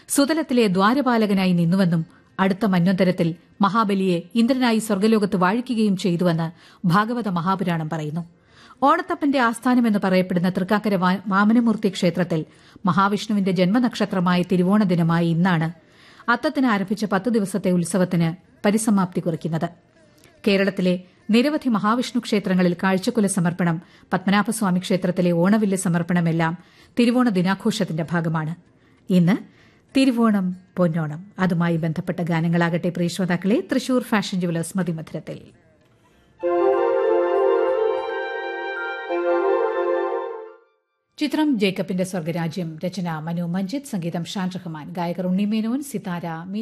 സുതലത്തിലെ ദ്വാരപാലകനായി നിന്നുവെന്നും അടുത്ത മന്വന്തരത്തിൽ മഹാബലിയെ ഇന്ദ്രനായി സ്വർഗ്ഗലോകത്ത് വാഴിക്കുകയും ചെയ്തുവെന്ന് ഭാഗവത മഹാപുരാണം പറയുന്നു ഓണത്തപ്പന്റെ ആസ്ഥാനമെന്ന് പറയപ്പെടുന്ന തൃക്കാക്കര വാമനമൂർത്തി ക്ഷേത്രത്തിൽ മഹാവിഷ്ണുവിന്റെ ജന്മനക്ഷത്രമായ തിരുവോണ ദിനമായ ഇന്നാണ് അത്തത്തിന് ആരംഭിച്ച പത്ത് ദിവസത്തെ ഉത്സവത്തിന് പരിസമാപ്തി കുറിക്കുന്നത് കേരളത്തിലെ നിരവധി മഹാവിഷ്ണു ക്ഷേത്രങ്ങളിൽ കാഴ്ചക്കുല സമർപ്പണം പത്മനാഭസ്വാമി ക്ഷേത്രത്തിലെ ഓണവില്ല് സമർപ്പണമെല്ലാം തിരുവോണ ദിനാഘോഷത്തിന്റെ ഭാഗമാണ് ഇന്ന് തിരുവോണം പൊന്നോണം അതുമായി ബന്ധപ്പെട്ട ഗാനങ്ങളാകട്ടെ പ്രിയശ്രോതാക്കളെ തൃശൂർ ഫാഷൻ ജുവലേഴ്സ് മതിമധുരത്തിൽ ചിത്രം ജേക്കബിന്റെ സ്വർഗരാജ്യം രചന മനു മഞ്ജിത് സംഗീതം ഷാൻ റഹ്മാൻ ഗായകർ ഉണ്ണിമേനോൻ സിതാര